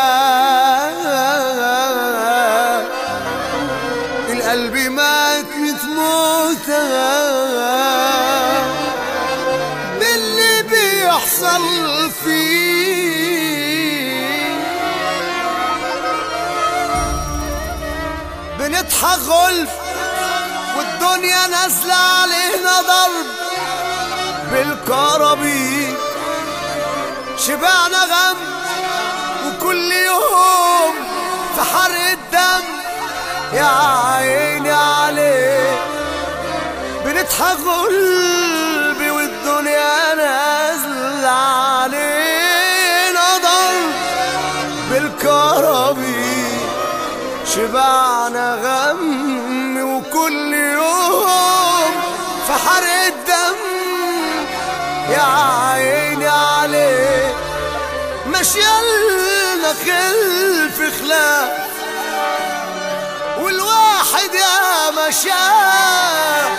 القلب مات متموتة باللي بيحصل فيه بنضحك غلف والدنيا نازلة علينا ضرب بالكرابيك شبعنا غم وكل يوم في حرق الدم يا عيني عليك بنضحك قلبي والدنيا نازلة علينا ضرب بالكرابيك شبعنا غم وكل يوم في حرق الدم يا عيني عليك مشيالنا خلف خلاف والواحد يا مشاء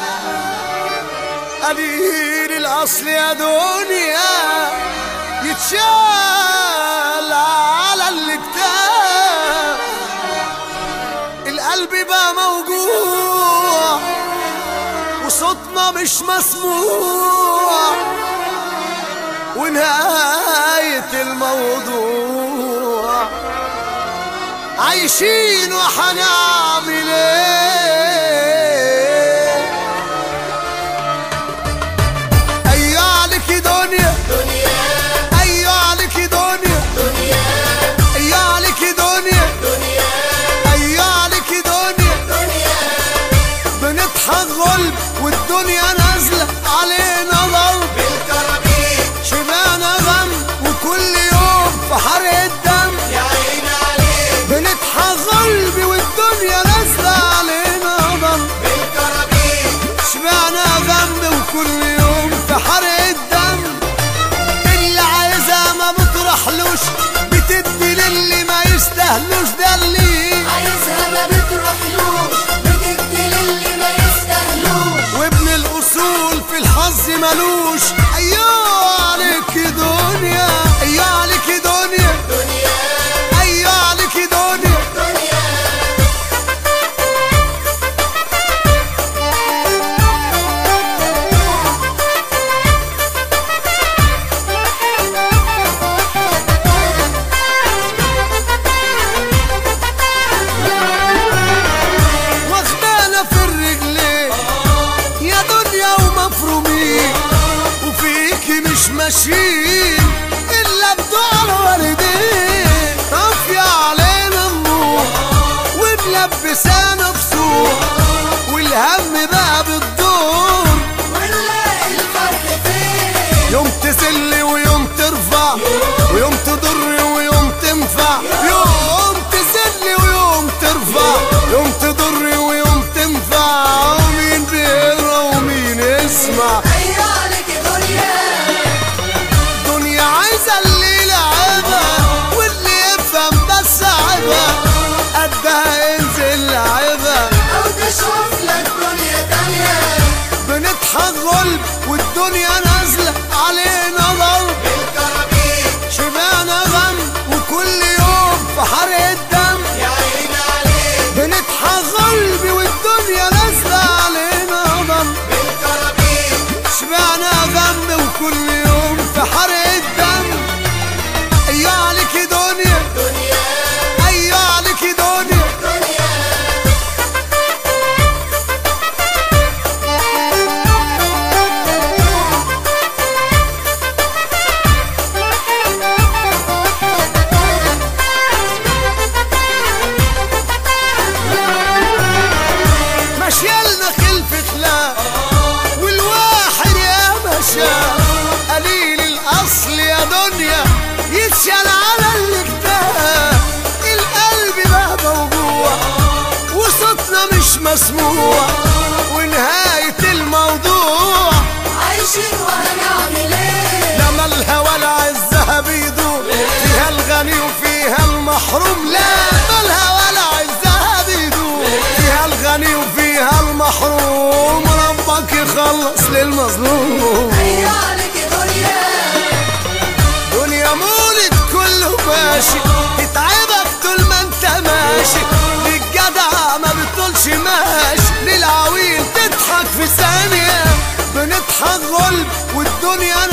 قليل الاصل يا دنيا يتشال على الكتاب القلب بقى موجوع وصوتنا مش مسموع ونهاية الموضوع عايشين وحنعمل ايه ايوه عليك دنيا ايوه عليك دنيا ايوه عليك دنيا ايوه عليك دنيا بنضحك غلب والدنيا نازلة علينا ضرب شبعنا غم وكل يوم في حرق الدم بنضحك غلبي والدنيا نازلة علينا ضرب شبعنا غم وكل يوم في حرق الدم اللي عايزها ما بتروحلوش بتدي للي ما يستاهلوش ده اللي عايزها ما بتروحلوش بتدي للي ما يستاهلوش وابن الاصول في الحظ ملوش ايوه عليك دنيا ايوه عليك دنيا ايوه عليك دنيا واخدانا في الرجلين يا دنيا ومفرومين وفيكي مش ماشيين الا بدعاء الوالدين طافية علينا النور وملبسانا بسور والهم بقى بالدور ونلاقي الفرق فين يوم تذل ويوم ترفع ويوم تضر ويوم تنفع يوم تذل ويوم ترفع يوم تضر ويوم تنفع ومين بيقرا ومين يسمع ايوه عليك دنيا دنيا عايزة اللي يلعبها واللي يفهم بس عيبها قدها ينزل لعبها او تشوف لك دنيا تانية بنضحك غلب والدنيا نازلة علينا ضرب شبعنا غم وكل يوم في حرق الدم بنضحك غلبي والدنيا نازلة علينا ضرب شبعنا غم وكل يوم في حرق الدم ايوه عليك دنيا ايوه عليك دنيا مشيالنا خلف خلاف والواحد يا مشى قليل الاصل يا دنيا يتشال على الكتاب القلب بقى موجوع وصوتنا مش مسموع ونهاية الموضوع عايشين وهنعمل ايه لما الهوى العزها بيدور فيها الغني وفيها المحروم لا ما الهوى العزها بيدور فيها الغني وفيها المحروم ربك يخلص للمظلوم ايوه عليك دنيا دنيا مولد كله ماشي تتعب هغلب والدنيا